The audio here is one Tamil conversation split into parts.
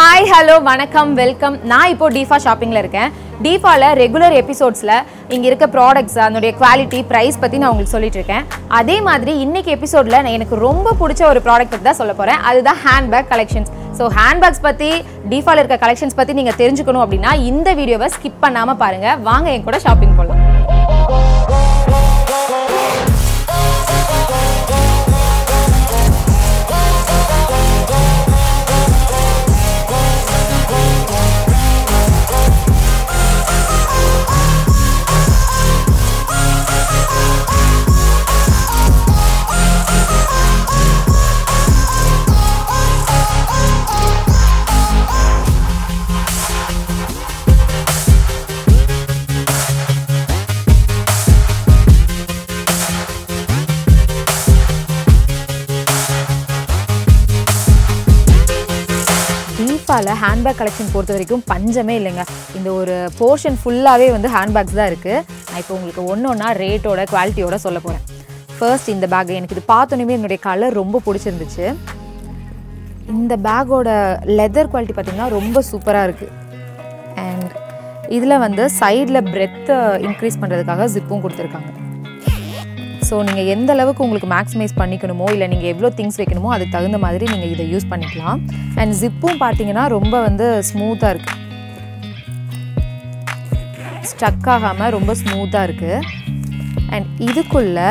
ஹாய் ஹலோ வணக்கம் வெல்கம் நான் இப்போ டிஃபா ஷாப்பிங்கில் இருக்கேன் டிஃபாவில் ரெகுலர் எபிசோட்ஸில் இங்கே இருக்க ப்ராடக்ட்ஸ் அதனுடைய குவாலிட்டி ப்ரைஸ் பற்றி நான் உங்களுக்கு சொல்லிட்டு இருக்கேன் அதே மாதிரி இன்னைக்கு எபிசோடில் நான் எனக்கு ரொம்ப பிடிச்ச ஒரு ப்ராடக்ட் பற்றி தான் சொல்ல போகிறேன் அதுதான் ஹேண்ட்பேக் கலெக்ஷன்ஸ் ஸோ ஹேண்ட்பேக்ஸ் பற்றி டிஃபாவில் இருக்க கலெக்ஷன்ஸ் பற்றி நீங்கள் தெரிஞ்சுக்கணும் அப்படின்னா இந்த வீடியோவை ஸ்கிப் பண்ணாமல் பாருங்கள் வாங்க என் கூட ஷாப்பிங் போகலாம் தீபாவில் ஹேண்ட்பேக் கலெக்ஷன் பொறுத்த வரைக்கும் பஞ்சமே இல்லைங்க இந்த ஒரு போர்ஷன் ஃபுல்லாகவே வந்து ஹேண்ட்பேக்ஸ் தான் இருக்குது நான் இப்போ உங்களுக்கு ஒன்று ஒன்றா ரேட்டோட குவாலிட்டியோட சொல்ல போகிறேன் ஃபர்ஸ்ட் இந்த பேக் எனக்கு இது பார்த்தோன்னே என்னுடைய கலர் ரொம்ப பிடிச்சிருந்துச்சு இந்த பேக்கோட லெதர் குவாலிட்டி பார்த்திங்கன்னா ரொம்ப சூப்பராக இருக்குது அண்ட் இதில் வந்து சைடில் பிரெத்தை இன்க்ரீஸ் பண்ணுறதுக்காக ஜிப்பும் கொடுத்துருக்காங்க ஸோ நீங்கள் எந்த அளவுக்கு உங்களுக்கு மேக்ஸிமைஸ் பண்ணிக்கணுமோ இல்லை நீங்கள் எவ்வளோ திங்ஸ் வைக்கணுமோ அதுக்கு தகுந்த மாதிரி நீங்கள் இதை யூஸ் பண்ணிக்கலாம் அண்ட் ஜிப்பும் பார்த்தீங்கன்னா ரொம்ப வந்து ஸ்மூத்தாக இருக்குது ஸ்டக் ஆகாமல் ரொம்ப ஸ்மூத்தாக இருக்குது அண்ட் இதுக்குள்ளே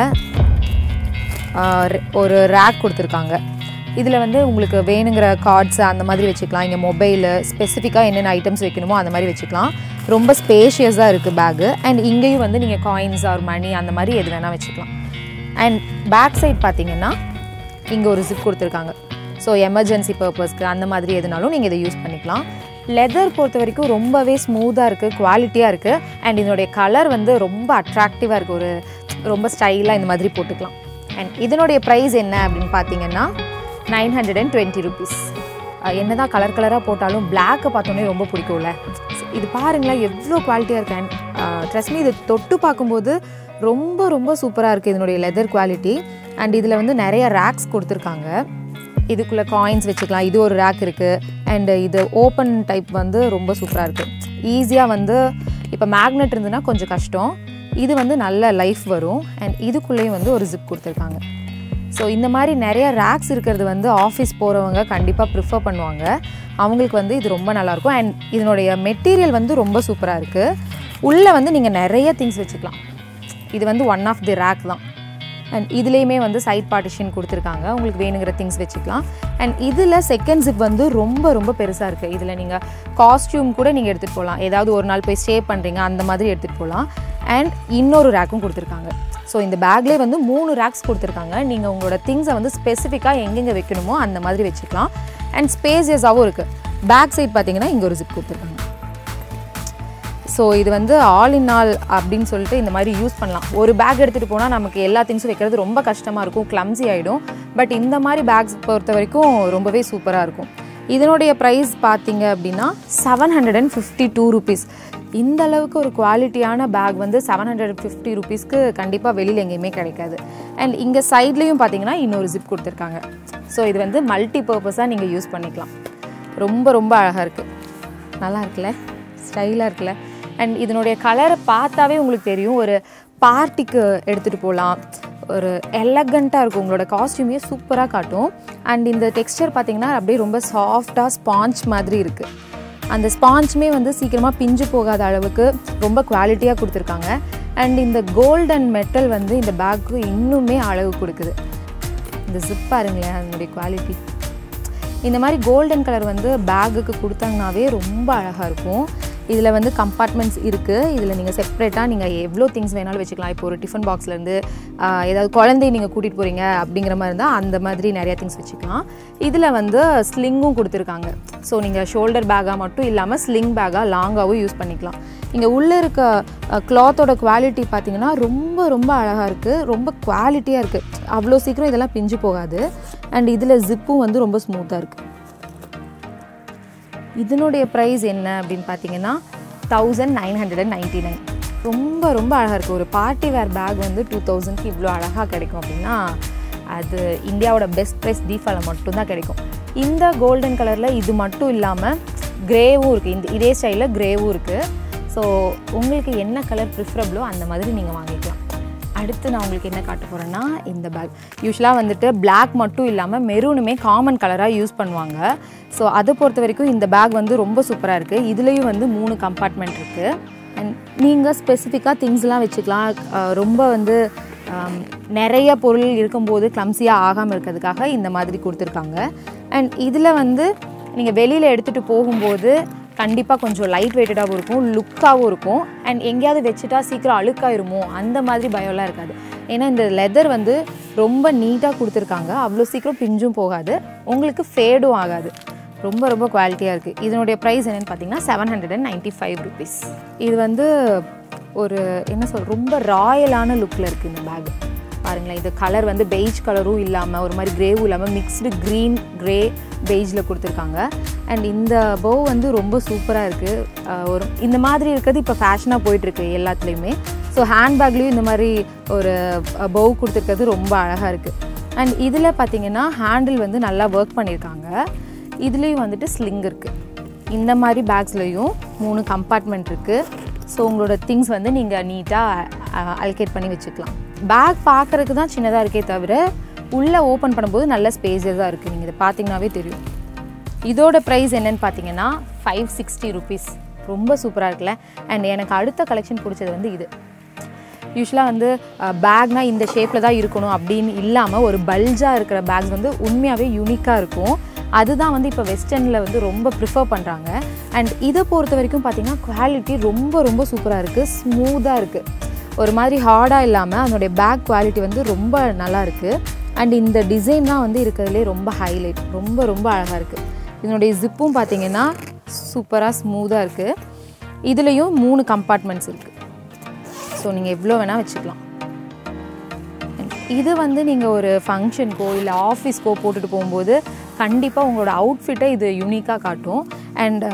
ஒரு ரேக் கொடுத்துருக்காங்க இதில் வந்து உங்களுக்கு வேணுங்கிற கார்ட்ஸ் அந்த மாதிரி வச்சுக்கலாம் இங்கே மொபைலு ஸ்பெசிஃபிக்காக என்னென்ன ஐட்டம்ஸ் வைக்கணுமோ அந்த மாதிரி வச்சுக்கலாம் ரொம்ப ஸ்பேஷியஸாக இருக்குது பேக்கு அண்ட் இங்கேயும் வந்து நீங்கள் காயின்ஸ் ஆர் மணி அந்த மாதிரி எது வேணால் வச்சுக்கலாம் அண்ட் பேக் சைட் பார்த்தீங்கன்னா இங்கே ஒரு ஜிப் கொடுத்துருக்காங்க ஸோ எமர்ஜென்சி பர்பஸ்க்கு அந்த மாதிரி எதுனாலும் நீங்கள் இதை யூஸ் பண்ணிக்கலாம் லெதர் பொறுத்த வரைக்கும் ரொம்பவே ஸ்மூத்தாக இருக்குது குவாலிட்டியாக இருக்குது அண்ட் இதனுடைய கலர் வந்து ரொம்ப அட்ராக்டிவாக இருக்குது ஒரு ரொம்ப ஸ்டைலாக இந்த மாதிரி போட்டுக்கலாம் அண்ட் இதனுடைய ப்ரைஸ் என்ன அப்படின்னு பார்த்தீங்கன்னா nine hundred and twenty rupees என்னதான் கலர் கலராக போட்டாலும் பிளாக்கை பார்த்தோன்னே ரொம்ப பிடிக்கும்ல இது பாருங்களேன் எவ்வளோ குவாலிட்டியாக இருக்கு அண்ட் ட்ரெஸ் மீ இது தொட்டு பார்க்கும்போது ரொம்ப ரொம்ப சூப்பராக இருக்குது இதனுடைய லெதர் குவாலிட்டி அண்ட் இதில் வந்து நிறைய ரேக்ஸ் கொடுத்துருக்காங்க இதுக்குள்ளே காயின்ஸ் வச்சுக்கலாம் இது ஒரு ரேக் இருக்குது அண்ட் இது ஓப்பன் டைப் வந்து ரொம்ப சூப்பராக இருக்குது ஈஸியாக வந்து இப்போ மேக்னெட் இருந்ததுன்னா கொஞ்சம் கஷ்டம் இது வந்து நல்ல லைஃப் வரும் அண்ட் இதுக்குள்ளேயும் வந்து ஒரு ஜிப் கொடுத்துருக்காங்க ஸோ இந்த மாதிரி நிறைய ரேக்ஸ் இருக்கிறது வந்து ஆஃபீஸ் போகிறவங்க கண்டிப்பாக ப்ரிஃபர் பண்ணுவாங்க அவங்களுக்கு வந்து இது ரொம்ப நல்லாயிருக்கும் அண்ட் இதனுடைய மெட்டீரியல் வந்து ரொம்ப சூப்பராக இருக்குது உள்ளே வந்து நீங்கள் நிறைய திங்ஸ் வச்சுக்கலாம் இது வந்து ஒன் ஆஃப் தி ரேக் தான் அண்ட் இதுலேயுமே வந்து சைட் பார்ட்டிஷன் கொடுத்துருக்காங்க உங்களுக்கு வேணுங்கிற திங்ஸ் வச்சுக்கலாம் அண்ட் இதில் செகண்ட் ஜிப் வந்து ரொம்ப ரொம்ப பெருசாக இருக்குது இதில் நீங்கள் காஸ்டியூம் கூட நீங்கள் எடுத்துகிட்டு போகலாம் ஏதாவது ஒரு நாள் போய் ஸ்டே பண்ணுறீங்க அந்த மாதிரி எடுத்துகிட்டு போகலாம் அண்ட் இன்னொரு ரேக்கும் கொடுத்துருக்காங்க ஸோ இந்த பேக்லேயே வந்து மூணு ரேக்ஸ் கொடுத்துருக்காங்க நீங்கள் உங்களோட திங்ஸை வந்து ஸ்பெசிஃபிக்காக எங்கெங்கே வைக்கணுமோ அந்த மாதிரி வச்சுக்கலாம் அண்ட் ஸ்பேசியஸாகவும் இருக்குது பேக் சைட் பார்த்தீங்கன்னா இங்கே ஒரு ஜிப் கொடுத்துருக்காங்க ஸோ இது வந்து ஆல் இன் ஆல் அப்படின்னு சொல்லிட்டு இந்த மாதிரி யூஸ் பண்ணலாம் ஒரு பேக் எடுத்துகிட்டு போனால் நமக்கு எல்லா திங்ஸும் வைக்கிறது ரொம்ப கஷ்டமாக இருக்கும் கிளம்ஸி ஆகிடும் பட் இந்த மாதிரி பேக்ஸ் பொறுத்த வரைக்கும் ரொம்பவே சூப்பராக இருக்கும் இதனுடைய ப்ரைஸ் பார்த்தீங்க அப்படின்னா seven hundred and fifty two rupees இந்த அளவுக்கு ஒரு குவாலிட்டியான பேக் வந்து செவன் ஹண்ட்ரட் ஃபிஃப்டி ருபீஸ்க்கு கண்டிப்பாக வெளியில் எங்கேயுமே கிடைக்காது அண்ட் இங்கே சைட்லேயும் பார்த்தீங்கன்னா இன்னொரு ஜிப் கொடுத்துருக்காங்க ஸோ இது வந்து மல்டி பர்பஸாக நீங்கள் யூஸ் பண்ணிக்கலாம் ரொம்ப ரொம்ப அழகாக இருக்குது நல்லா இருக்குல்ல ஸ்டைலாக இருக்குல்ல அண்ட் இதனுடைய கலரை பார்த்தாவே உங்களுக்கு தெரியும் ஒரு பார்ட்டிக்கு எடுத்துகிட்டு போகலாம் ஒரு எலகண்ட்டாக இருக்கும் உங்களோட காஸ்டியூமே சூப்பராக காட்டும் அண்ட் இந்த டெக்ஸ்டர் பார்த்தீங்கன்னா அப்படியே ரொம்ப சாஃப்டாக ஸ்பாஞ்ச் மாதிரி இருக்குது அந்த ஸ்பாஞ்சுமே வந்து சீக்கிரமாக பிஞ்சு போகாத அளவுக்கு ரொம்ப குவாலிட்டியாக கொடுத்துருக்காங்க அண்ட் இந்த கோல்டன் மெட்டல் வந்து இந்த பேக்கு இன்னுமே அழகு கொடுக்குது இந்த ஜிப் பாருங்களேன் அதனுடைய குவாலிட்டி இந்த மாதிரி கோல்டன் கலர் வந்து பேக்குக்கு கொடுத்தாங்கனாவே ரொம்ப அழகாக இருக்கும் இதில் வந்து கம்பார்ட்மெண்ட்ஸ் இருக்குது இதில் நீங்கள் செப்பரேட்டாக நீங்கள் எவ்வளோ திங்ஸ் வேணாலும் வச்சுக்கலாம் இப்போ ஒரு டிஃபன் பாக்ஸ்லேருந்து ஏதாவது குழந்தைய நீங்கள் கூட்டிகிட்டு போகிறீங்க அப்படிங்கிற மாதிரி இருந்தால் அந்த மாதிரி நிறையா திங்ஸ் வச்சுக்கலாம் இதில் வந்து ஸ்லிங்கும் கொடுத்துருக்காங்க ஸோ நீங்கள் ஷோல்டர் பேக்காக மட்டும் இல்லாமல் ஸ்லிங் பேக்காக லாங்காகவும் யூஸ் பண்ணிக்கலாம் இங்கே உள்ளே இருக்க கிளாத்தோட குவாலிட்டி பார்த்தீங்கன்னா ரொம்ப ரொம்ப அழகாக இருக்குது ரொம்ப குவாலிட்டியாக இருக்குது அவ்வளோ சீக்கிரம் இதெல்லாம் பிஞ்சு போகாது அண்ட் இதில் ஜிப்பும் வந்து ரொம்ப ஸ்மூத்தாக இருக்குது இதனுடைய ப்ரைஸ் என்ன அப்படின்னு பார்த்தீங்கன்னா thousand nine hundred and ninety nine ரொம்ப ரொம்ப அழகாக இருக்குது ஒரு பார்ட்டி வேர் பேக் வந்து டூ தௌசண்ட்க்கு இவ்வளோ அழகாக கிடைக்கும் அப்படின்னா அது இந்தியாவோட பெஸ்ட் ப்ரைஸ் டீஃபாவில் மட்டும்தான் கிடைக்கும் இந்த கோல்டன் கலரில் இது மட்டும் இல்லாமல் கிரேவும் இருக்குது இந்த இதே ஸ்டைலில் கிரேவும் இருக்குது ஸோ உங்களுக்கு என்ன கலர் ப்ரிஃபரபிளோ அந்த மாதிரி நீங்கள் வாங்கிக்கலாம் அடுத்து நான் உங்களுக்கு என்ன காட்ட போகிறேன்னா இந்த பேக் யூஸ்வலாக வந்துட்டு Black மட்டும் இல்லாமல் மெரூனுமே காமன் கலராக யூஸ் பண்ணுவாங்க ஸோ அதை பொறுத்த வரைக்கும் இந்த பேக் வந்து ரொம்ப சூப்பராக இருக்குது இதுலேயும் வந்து மூணு கம்பார்ட்மெண்ட் இருக்குது அண்ட் நீங்கள் ஸ்பெசிஃபிக்காக திங்ஸ்லாம் வச்சுக்கலாம் அஹ் ரொம்ப வந்து ஆம், நிறைய பொருள் இருக்கும்போது கிளம்ஸியாக ஆகாமல் இருக்கிறதுக்காக இந்த மாதிரி கொடுத்துருக்காங்க அண்ட் இதில் வந்து நீங்கள் வெளியில் எடுத்துகிட்டு போகும்போது கண்டிப்பாக கொஞ்சம் லைட் வெயிட்டடாகவும் இருக்கும் லுக்காகவும் இருக்கும் அண்ட் எங்கேயாவது வச்சுட்டா சீக்கிரம் அழுக்காயிருமோ அந்த மாதிரி பயம்லாம் இருக்காது ஏன்னா இந்த லெதர் வந்து ரொம்ப நீட்டாக கொடுத்துருக்காங்க அவ்வளோ சீக்கிரம் பிஞ்சும் போகாது உங்களுக்கு ஃபேடும் ஆகாது ரொம்ப ரொம்ப குவாலிட்டியாக இருக்குது இதனுடைய ப்ரைஸ் என்னென்னு பார்த்தீங்கன்னா seven hundred and ninety five rupees இது வந்து ஒரு என்ன சொல் ரொம்ப ராயலான லுக்கில் இருக்குது இந்த பேக் பாருங்களேன் இது கலர் வந்து பெய்ஜ் கலரும் இல்லாமல் ஒரு மாதிரி கிரேவும் இல்லாமல் மிக்ஸ்டு க்ரீன் கிரே பெய்ஜில் கொடுத்துருக்காங்க அண்ட் இந்த பவ் வந்து ரொம்ப சூப்பராக இருக்குது ஒரு இந்த மாதிரி இருக்கிறது இப்போ ஃபேஷனாக போயிட்டுருக்கு எல்லாத்துலேயுமே ஸோ ஹேண்ட்பேக்லேயும் இந்த மாதிரி ஒரு பவ் கொடுத்துருக்கிறது ரொம்ப அழகாக இருக்குது அண்ட் இதில் பார்த்தீங்கன்னா ஹேண்டில் வந்து நல்லா ஒர்க் பண்ணியிருக்காங்க இதுலேயும் வந்துட்டு ஸ்லிங் இருக்குது இந்த மாதிரி பேக்ஸ்லேயும் மூணு கம்பார்ட்மெண்ட் இருக்குது ஸோ உங்களோட திங்ஸ் வந்து நீங்கள் நீட்டாக அல்கேட் பண்ணி வச்சுக்கலாம் பேக் பார்க்குறதுக்கு தான் சின்னதாக இருக்கே தவிர உள்ளே ஓப்பன் பண்ணும்போது நல்ல ஸ்பேஸஸாக இருக்குது நீங்கள் இதை பார்த்தீங்கன்னாவே தெரியும் இதோட ப்ரைஸ் என்னன்னு பார்த்தீங்கன்னா ஃபைவ் சிக்ஸ்டி ருபீஸ் ரொம்ப சூப்பராக இருக்குல்ல அண்ட் எனக்கு அடுத்த கலெக்ஷன் பிடிச்சது வந்து இது யூஸ்வலாக வந்து பேக்னா இந்த ஷேப்பில் தான் இருக்கணும் அப்படின்னு இல்லாமல் ஒரு பல்ஜாக இருக்கிற பேக்ஸ் வந்து உண்மையாகவே யூனிக்காக இருக்கும் அதுதான் வந்து இப்போ வெஸ்டர்னில் வந்து ரொம்ப ப்ரிஃபர் பண்ணுறாங்க அண்ட் இதை பொறுத்த வரைக்கும் பார்த்தீங்கன்னா குவாலிட்டி ரொம்ப ரொம்ப சூப்பராக இருக்குது ஸ்மூத்தாக இருக்குது ஒரு மாதிரி ஹார்டாக இல்லாமல் அதனுடைய பேக் குவாலிட்டி வந்து ரொம்ப நல்லா இருக்குது அண்ட் இந்த டிசைன் தான் வந்து இருக்கிறதுலே ரொம்ப ஹைலைட் ரொம்ப ரொம்ப அழகாக இருக்குது இதனுடைய ஜிப்பும் பார்த்தீங்கன்னா சூப்பராக ஸ்மூத்தாக இருக்குது இதுலேயும் மூணு கம்பார்ட்மெண்ட்ஸ் இருக்குது ஸோ நீங்கள் எவ்வளோ வேணால் வச்சுக்கலாம் இது வந்து நீங்கள் ஒரு ஃபங்க்ஷனுக்கோ இல்லை ஆஃபீஸ்க்கோ போட்டுட்டு போகும்போது கண்டிப்பாக உங்களோட அவுட்ஃபிட்டை இது யூனிக்காக காட்டும் அண்ட்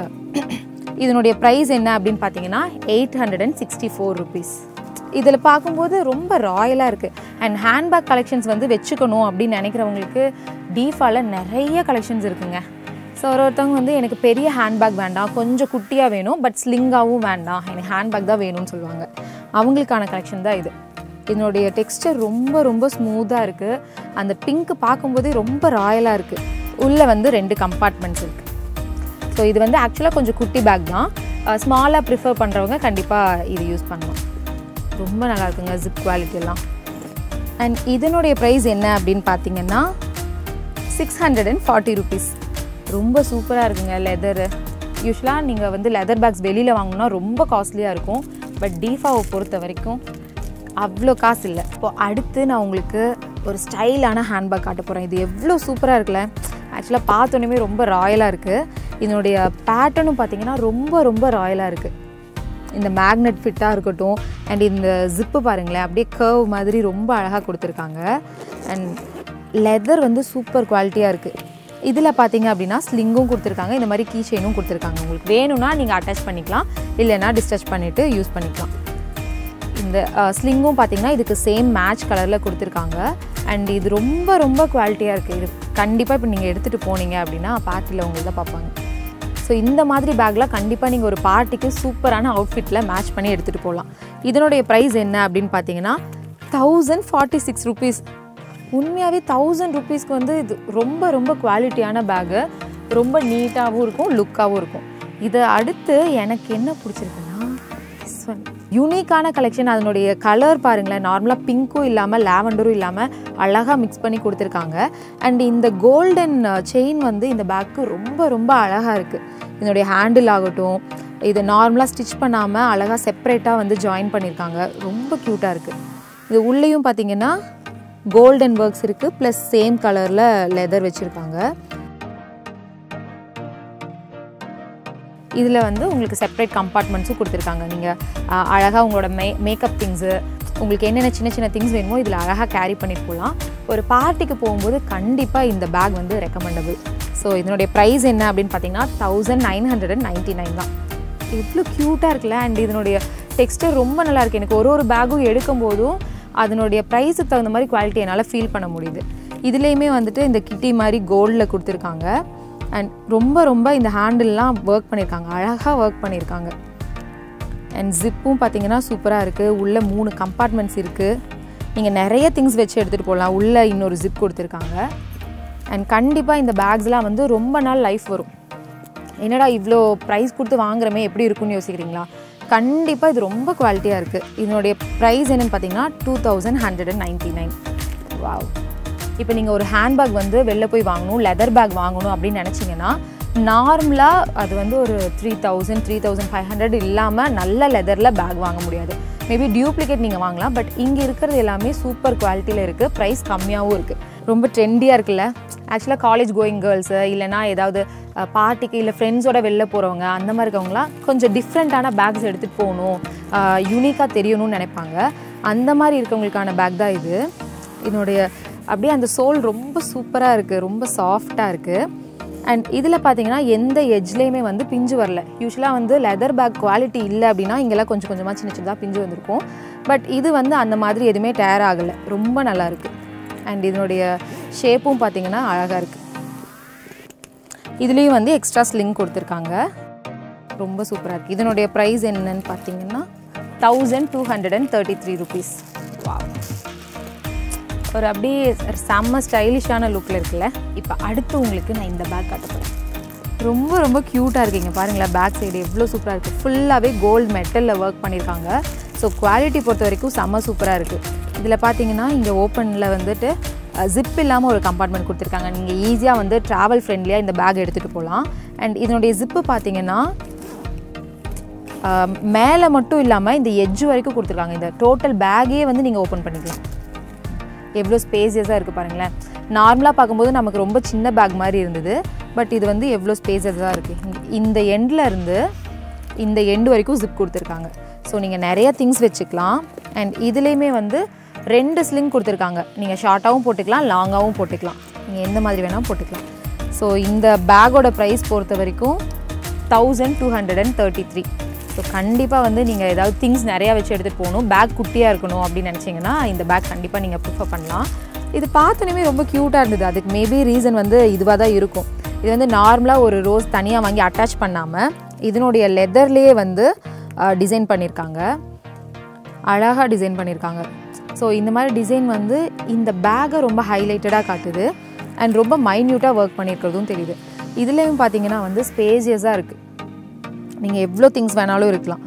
இதனுடைய ப்ரைஸ் என்ன அப்படின்னு பார்த்தீங்கன்னா eight hundred and sixty four rupees இதில் பார்க்கும்போது ரொம்ப ராயலாக இருக்குது அண்ட் ஹேண்ட்பேக் கலெக்ஷன்ஸ் வந்து வச்சுக்கணும் அப்படின்னு நினைக்கிறவங்களுக்கு டீஃபாவில் நிறைய கலெக்ஷன்ஸ் இருக்குங்க ஸோ ஒரு ஒருத்தவங்க வந்து எனக்கு பெரிய ஹேண்ட்பேக் வேண்டாம் கொஞ்சம் குட்டியாக வேணும் பட் ஸ்லிங்காகவும் வேண்டாம் எனக்கு ஹேண்ட்பேக் தான் வேணும்னு சொல்லுவாங்க அவங்களுக்கான கலெக்ஷன் தான் இது இதனுடைய டெக்ஸ்டர் ரொம்ப ரொம்ப ஸ்மூத்தாக இருக்குது அந்த பிங்க் பார்க்கும்போதே ரொம்ப ராயலாக இருக்குது உள்ளே வந்து ரெண்டு கம்பார்ட்மெண்ட்ஸ் இருக்குது ஸோ இது வந்து ஆக்சுவலாக கொஞ்சம் குட்டி பேக் தான் ஸ்மாலாக ப்ரிஃபர் பண்ணுறவங்க கண்டிப்பாக இது யூஸ் பண்ணலாம் ரொம்ப நல்லா இருக்குங்க ஜிப் குவாலிட்டி எல்லாம் அண்ட் இதனுடைய ப்ரைஸ் என்ன அப்படின்னு பார்த்தீங்கன்னா six hundred and forty rupees ரொம்ப சூப்பராக இருக்குங்க லெதரு யூஸ்வலாக நீங்கள் வந்து லெதர் பேக்ஸ் வெளியில் வாங்கினா ரொம்ப காஸ்ட்லியாக இருக்கும் பட் டீஃபாவை பொறுத்த வரைக்கும் அவ்வளோ காசு இல்லை இப்போ அடுத்து நான் உங்களுக்கு ஒரு ஸ்டைலான ஹேண்ட்பேக் காட்ட போகிறேன் இது எவ்வளோ சூப்பராக இருக்குல்ல ஆக்சுவலாக பார்த்தோன்னே ரொம்ப ராயலாக இருக்குது இதனுடைய பேட்டர்னும் பார்த்தீங்கன்னா ரொம்ப ரொம்ப ராயலாக இருக்குது இந்த மேக்னெட் ஃபிட்டாக இருக்கட்டும் அண்ட் இந்த ஜிப்பு பாருங்களேன் அப்படியே கர்வ் மாதிரி ரொம்ப அழகாக கொடுத்துருக்காங்க அண்ட் லெதர் வந்து சூப்பர் குவாலிட்டியாக இருக்குது இதில் பார்த்தீங்க அப்படின்னா ஸ்லிங்கும் கொடுத்துருக்காங்க இந்த மாதிரி கீ செயினும் கொடுத்துருக்காங்க உங்களுக்கு வேணும்னா நீங்கள் அட்டாச் பண்ணிக்கலாம் இல்லைன்னா டிஸ்டச் பண்ணிவிட்டு யூஸ் பண்ணிக்கலாம் இந்த ஸ்லிங்கும் பார்த்தீங்கன்னா இதுக்கு சேம் மேட்ச் கலரில் கொடுத்துருக்காங்க அண்ட் இது ரொம்ப ரொம்ப குவாலிட்டியாக இருக்குது இது கண்டிப்பாக இப்போ நீங்கள் எடுத்துகிட்டு போனீங்க அப்படின்னா பார்ட்டியில் உங்களுக்கு தான் பார்ப்பாங்க ஸோ இந்த மாதிரி பேக்லாம் கண்டிப்பாக நீங்கள் ஒரு பார்ட்டிக்கு சூப்பரான அவுட்ஃபிட்டில் மேட்ச் பண்ணி எடுத்துகிட்டு போகலாம் இதனுடைய ப்ரைஸ் என்ன அப்படின்னு பார்த்தீங்கன்னா தௌசண்ட் ஃபார்ட்டி சிக்ஸ் ருபீஸ் உண்மையாகவே தௌசண்ட் ருபீஸ்க்கு வந்து இது ரொம்ப ரொம்ப குவாலிட்டியான பேகு ரொம்ப நீட்டாகவும் இருக்கும் லுக்காகவும் இருக்கும் இதை அடுத்து எனக்கு என்ன பிடிச்சிருக்குன்னா this one. யூனிக்கான கலெக்ஷன் அதனுடைய கலர் பாருங்களேன் நார்மலாக பிங்க்கும் இல்லாமல் லாவெண்டரும் இல்லாமல் அழகாக மிக்ஸ் பண்ணி கொடுத்துருக்காங்க அண்ட் இந்த கோல்டன் செயின் வந்து இந்த பேக்கு ரொம்ப ரொம்ப அழகாக இருக்குது இதனுடைய ஹேண்டில் ஆகட்டும் இது நார்மலாக ஸ்டிச் பண்ணாமல் அழகாக செப்பரேட்டாக வந்து ஜாயின் பண்ணியிருக்காங்க ரொம்ப க்யூட்டாக இருக்குது இது உள்ளேயும் பார்த்தீங்கன்னா கோல்டன் ஒர்க்ஸ் இருக்குது ப்ளஸ் சேம் கலரில் லெதர் வச்சுருக்காங்க இதில் வந்து உங்களுக்கு செப்பரேட் கம்பார்ட்மெண்ட்ஸும் கொடுத்துருக்காங்க நீங்கள் அழகாக உங்களோட மே மேக்கப் திங்ஸு உங்களுக்கு என்னென்ன சின்ன சின்ன திங்ஸ் வேணுமோ இதில் அழகாக கேரி பண்ணிட்டு போகலாம் ஒரு பார்ட்டிக்கு போகும்போது கண்டிப்பாக இந்த பேக் வந்து ரெக்கமெண்டபிள் ஸோ இதனுடைய ப்ரைஸ் என்ன அப்படின்னு பார்த்தீங்கன்னா thousand nine hundred and ninety nine தான் இவ்வளோ க்யூட்டாக இருக்குல்ல அண்ட் இதனுடைய டெக்ஸ்டர் ரொம்ப நல்லா இருக்குது எனக்கு ஒரு ஒரு பேக்கும் எடுக்கும் போதும் அதனுடைய ப்ரைஸுக்கு தகுந்த மாதிரி குவாலிட்டி என்னால் ஃபீல் பண்ண முடியுது இதுலேயுமே வந்துட்டு இந்த கிட்டி மாதிரி கோல்டில் கொடுத்துருக்காங்க அண்ட் ரொம்ப ரொம்ப இந்த ஹேண்டில்லாம் ஒர்க் பண்ணியிருக்காங்க அழகாக ஒர்க் பண்ணியிருக்காங்க அண்ட் ஜிப்பும் பார்த்தீங்கன்னா சூப்பராக இருக்குது உள்ளே மூணு கம்பார்ட்மெண்ட்ஸ் இருக்குது நீங்கள் நிறைய திங்ஸ் வச்சு எடுத்துகிட்டு போகலாம் உள்ளே இன்னொரு ஜிப் கொடுத்துருக்காங்க அண்ட் கண்டிப்பாக இந்த பேக்ஸ்லாம் வந்து ரொம்ப நாள் லைஃப் வரும் என்னடா இவ்வளோ ப்ரைஸ் கொடுத்து வாங்குறமே எப்படி இருக்கும்னு யோசிக்கிறீங்களா கண்டிப்பாக இது ரொம்ப குவாலிட்டியாக இருக்குது இதனுடைய ப்ரைஸ் என்னென்னு பார்த்தீங்கன்னா two thousand hundred and ninety nine wow இப்போ நீங்கள் ஒரு ஹேண்ட்பேக் வந்து வெளில போய் வாங்கணும் லெதர் பேக் வாங்கணும் அப்படின்னு நினச்சிங்கன்னா நார்மலாக அது வந்து ஒரு three thousand three thousand five hundred இல்லாமல் நல்ல லெதரில் பேக் வாங்க முடியாது மேபி டியூப்ளிகேட் நீங்கள் வாங்கலாம் பட் இங்கே இருக்கிறது எல்லாமே சூப்பர் குவாலிட்டியில் இருக்குது ப்ரைஸ் கம்மியாகவும் இருக்குது ரொம்ப ட்ரெண்டியாக இருக்குல்ல ஆக்சுவலாக காலேஜ் கோயிங் கேர்ள்ஸு இல்லைனா ஏதாவது பார்ட்டிக்கு இல்லை ஃப்ரெண்ட்ஸோட வெளில போகிறவங்க அந்த மாதிரி இருக்கவங்களாம் கொஞ்சம் டிஃப்ரெண்ட்டான பேக்ஸ் எடுத்துகிட்டு போகணும் யூனிக்காக தெரியணும்னு நினைப்பாங்க அந்த மாதிரி இருக்கவங்களுக்கான பேக் தான் இது இதனுடைய அப்படியே அந்த சோல் ரொம்ப சூப்பராக இருக்குது ரொம்ப சாஃப்டாக இருக்குது அண்ட் இதில் பார்த்தீங்கன்னா எந்த எட்ஜ்லேயுமே வந்து பிஞ்சு வரல யூஸ்வலாக வந்து லெதர் பேக் குவாலிட்டி இல்லை அப்படின்னா இங்கெல்லாம் கொஞ்சம் கொஞ்சமாக சின்ன சின்னதாக பிஞ்சு வந்திருக்கும் பட் இது வந்து அந்த மாதிரி எதுவுமே டயர் ஆகலை ரொம்ப நல்லா இருக்குது அண்ட் இதனுடைய ஷேப்பும் பார்த்தீங்கன்னா அழகாக இருக்குது இதுலேயும் வந்து எக்ஸ்ட்ரா ஸ்லிங் கொடுத்துருக்காங்க ரொம்ப சூப்பராக இருக்குது இதனுடைய ப்ரைஸ் என்னன்னு பார்த்தீங்கன்னா thousand two hundred and thirty three rupees ஒரு அப்படியே செம்ம ஸ்டைலிஷான லுக்கில் இருக்குல்ல இப்போ அடுத்து உங்களுக்கு நான் இந்த பேக் காட்ட போகிறேன் ரொம்ப ரொம்ப க்யூட்டாக இருக்குங்க பாருங்களேன் பேக் சைடு எவ்வளோ சூப்பராக இருக்குது ஃபுல்லாகவே கோல்டு மெட்டலில் ஒர்க் பண்ணியிருக்காங்க ஸோ குவாலிட்டி பொறுத்த வரைக்கும் செம்ம சூப்பராக இருக்குது இதில் பார்த்தீங்கன்னா இங்கே ஓப்பனில் வந்துட்டு ஜிப் இல்லாமல் ஒரு கம்பார்ட்மெண்ட் கொடுத்துருக்காங்க நீங்கள் ஈஸியாக வந்து ட்ராவல் ஃப்ரெண்ட்லியாக இந்த பேக் எடுத்துகிட்டு போகலாம் அண்ட் இதனுடைய ஜிப்பு பார்த்தீங்கன்னா மேலே மட்டும் இல்லாமல் இந்த எட்ஜ் வரைக்கும் கொடுத்துருக்காங்க இந்த டோட்டல் பேக்கே வந்து நீங்கள் ஓப்பன் பண்ணிக்கலாம் எவ்வளோ ஸ்பேசியஸாக இருக்குது பாருங்களேன் நார்மலாக பார்க்கும்போது நமக்கு ரொம்ப சின்ன பேக் மாதிரி இருந்தது பட் இது வந்து எவ்வளோ ஸ்பேசியஸாக இருக்குது இந்த எண்டில் இருந்து இந்த எண்டு வரைக்கும் ஜிப் கொடுத்துருக்காங்க ஸோ நீங்கள் நிறைய திங்ஸ் வச்சுக்கலாம் அண்ட் இதுலேயுமே வந்து ரெண்டு ஸ்லிங் கொடுத்துருக்காங்க நீங்கள் ஷார்ட்டாகவும் போட்டுக்கலாம் லாங்காகவும் போட்டுக்கலாம் நீங்கள் எந்த மாதிரி வேணால் போட்டுக்கலாம் ஸோ இந்த பேக்கோட ப்ரைஸ் பொறுத்த வரைக்கும் thousand two hundred and thirty three so கண்டிப்பாக வந்து நீங்கள் ஏதாவது திங்ஸ் நிறையா வச்சு எடுத்துகிட்டு போகணும் பேக் குட்டியாக இருக்கணும் அப்படின்னு நினச்சிங்கன்னா இந்த பேக் கண்டிப்பாக நீங்கள் ப்ரிஃபர் பண்ணலாம் இது பார்த்தோன்னே ரொம்ப க்யூட்டாக இருந்தது அதுக்கு மேபி ரீசன் வந்து இதுவாக தான் இருக்கும் இது வந்து நார்மலாக ஒரு ரோஸ் தனியாக வாங்கி அட்டாச் பண்ணாமல் இதனுடைய லெதர்லேயே வந்து டிசைன் பண்ணியிருக்காங்க அழகாக டிசைன் பண்ணியிருக்காங்க ஸோ இந்த மாதிரி டிசைன் வந்து இந்த பேக்கை ரொம்ப ஹைலைட்டடாக காட்டுது அண்ட் ரொம்ப மைன்யூட்டாக ஒர்க் பண்ணியிருக்கிறதும் தெரியுது இதுலேயும் பார்த்தீங்கன்னா வந்து ஸ்பேசியஸாக இருக்குது நீங்கள் எவ்வளோ திங்ஸ் வேணாலும் இருக்கலாம்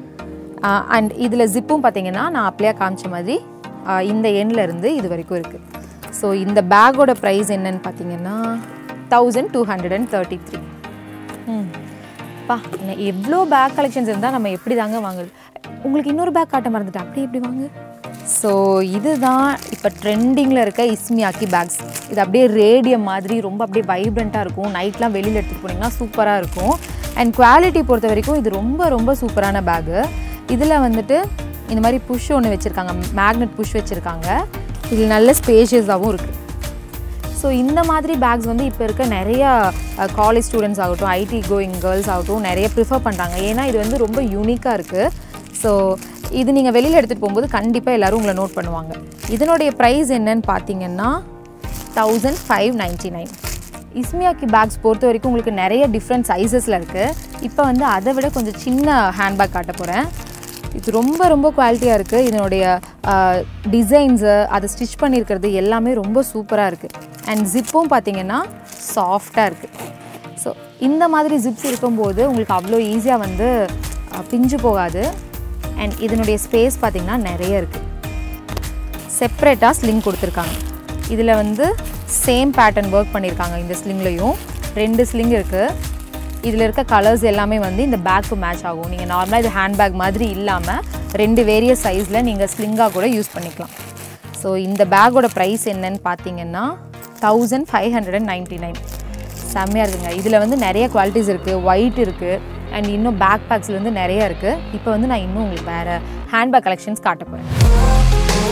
அண்ட் இதில் ஜிப்பும் பார்த்தீங்கன்னா நான் அப்படியே காமிச்ச மாதிரி இந்த எண்ணில் இருந்து இது வரைக்கும் இருக்குது ஸோ இந்த பேக்கோட ப்ரைஸ் என்னன்னு பார்த்தீங்கன்னா thousand two hundred and thirty three ம் பா எவ்வளோ பேக் கலெக்ஷன்ஸ் இருந்தால் நம்ம எப்படி தாங்க வாங்குறது உங்களுக்கு இன்னொரு பேக் காட்ட மறந்துட்டேன் அப்படி எப்படி வாங்க ஸோ இதுதான் இப்போ ட்ரெண்டிங்கில் இருக்க இஸ்மியாக்கி பேக்ஸ் இது அப்படியே ரேடியம் மாதிரி ரொம்ப அப்படியே வைப்ரண்ட்டாக இருக்கும் நைட்லாம் வெளியில் எடுத்துகிட்டு போனீங்கன்னா சூப்பராக இருக்கும் அண்ட் குவாலிட்டி பொறுத்த வரைக்கும் இது ரொம்ப ரொம்ப சூப்பரான பேகு இதில் வந்துட்டு இந்த மாதிரி புஷ் ஒன்று வச்சுருக்காங்க மேக்னெட் புஷ் வச்சுருக்காங்க இது நல்ல ஸ்பேஷியஸாகவும் இருக்குது ஸோ இந்த மாதிரி பேக்ஸ் வந்து இப்போ இருக்க நிறையா காலேஜ் ஸ்டூடெண்ட்ஸ் ஆகட்டும் ஐடி கோயிங் கேர்ள்ஸ் ஆகட்டும் நிறைய ப்ரிஃபர் பண்ணுறாங்க ஏன்னா இது வந்து ரொம்ப யூனிக்காக இருக்குது ஸோ இது நீங்கள் வெளியில் எடுத்துகிட்டு போகும்போது கண்டிப்பாக எல்லோரும் உங்களை நோட் பண்ணுவாங்க இதனுடைய ப்ரைஸ் என்னன்னு பார்த்தீங்கன்னா தௌசண்ட் ஃபைவ் நைன்ட்டி நைன் இஸ்மியாக்கி பேக்ஸ் பொறுத்த வரைக்கும் உங்களுக்கு நிறைய டிஃப்ரெண்ட் சைஸஸில் இருக்குது இப்போ வந்து அதை விட கொஞ்சம் சின்ன ஹேண்ட்பேக் காட்ட போகிறேன் இது ரொம்ப ரொம்ப குவாலிட்டியாக இருக்குது இதனுடைய டிசைன்ஸு அதை ஸ்டிச் பண்ணியிருக்கிறது எல்லாமே ரொம்ப சூப்பராக இருக்குது அண்ட் ஜிப்பும் பார்த்தீங்கன்னா சாஃப்டாக இருக்குது ஸோ இந்த மாதிரி ஜிப்ஸ் இருக்கும்போது உங்களுக்கு அவ்வளோ ஈஸியாக வந்து பிஞ்சு போகாது அண்ட் இதனுடைய ஸ்பேஸ் பார்த்திங்கன்னா நிறைய இருக்குது செப்ரேட்டாக ஸ்லிங் கொடுத்துருக்காங்க இதில் வந்து சேம் பேட்டர்ன் ஒர்க் பண்ணியிருக்காங்க இந்த ஸ்லிங்லேயும் ரெண்டு ஸ்லிங் இருக்குது இதில் இருக்க கலர்ஸ் எல்லாமே வந்து இந்த பேக்கு மேட்ச் ஆகும் நீங்கள் நார்மலாக இது ஹேண்ட்பேக் மாதிரி இல்லாமல் ரெண்டு வேரியஸ் சைஸில் நீங்கள் ஸ்லிங்காக கூட யூஸ் பண்ணிக்கலாம் ஸோ இந்த பேக்கோட ப்ரைஸ் என்னன்னு பார்த்தீங்கன்னா thousand five hundred and ninety nine செம்மையாக இருக்குங்க இதில் வந்து நிறைய குவாலிட்டிஸ் இருக்குது ஒயிட் இருக்குது அண்ட் இன்னும் பேக் பேக்ஸில் வந்து நிறைய இருக்குது இப்போ வந்து நான் இன்னும் உங்களுக்கு வேறு ஹேண்ட்பேக் கலெக்ஷன்ஸ் காட்ட போகிறேன்